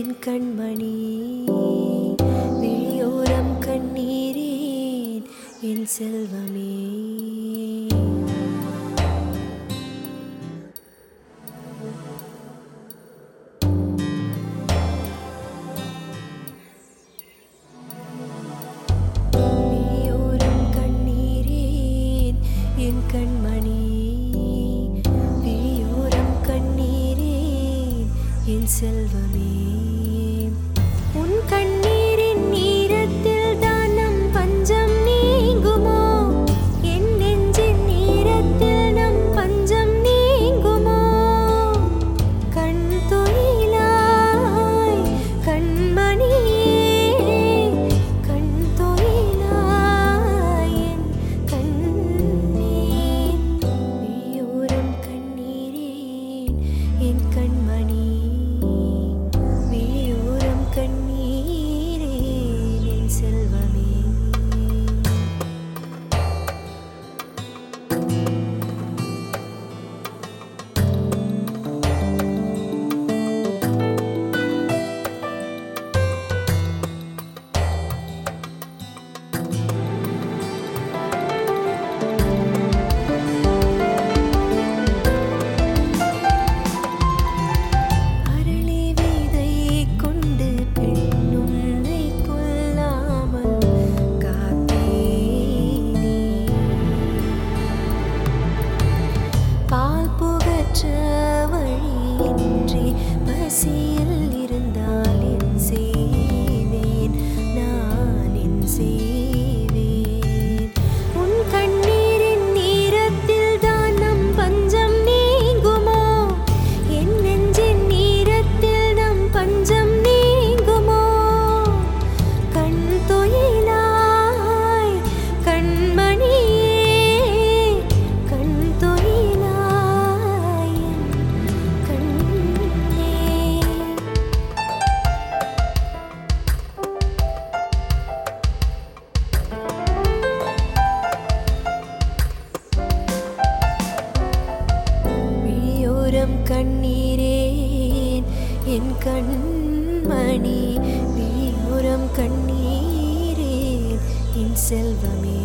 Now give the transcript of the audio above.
என் கண்மணி விழியோரம் கண்ணீரேன் என் செல்வமே விழியோரம் கண்ணீரேன் என் கண்மணி விழியோரம் கண்ணீரேன் என் செல்வமே உன் கண்ணீரின் நீரத்தில் தான் நம் பஞ்சம் நீங்குமோ என் நெஞ்சின் நீரத்தில் நம் பஞ்சம் நீங்குமோ கண் தொழிலாய் கண்மணியே கண் தொழிலாய் என் கண்ணே விழியோரம் கண்ணீரேன் என் கண்மணி விழியோரம் கண்ணீரேன் என் செல்வமே அரளி விதை கொண்டு பெண்ணுன்னை கொல்லாமல் காத்தேனே பால் புகற்ற வழியின்றி பசியில் இருந்தால் என் செய்வேன் நான் என் செய்வேன் உன் கண்ணீரின் நீரத்தில் தான் நம் பஞ்சம் நீங்குமோ என் நெஞ்சின் நீரத்தில் நம் பஞ்சம் நீங்குமோ கண் தொழிலாய் கண்மணியே கண் தொழிலாய் என் கண்ணே விழியோரம் கண்ணீரேன் என் கண்மணி விழியோரம் கண்ணீரேன் என் செல்வமே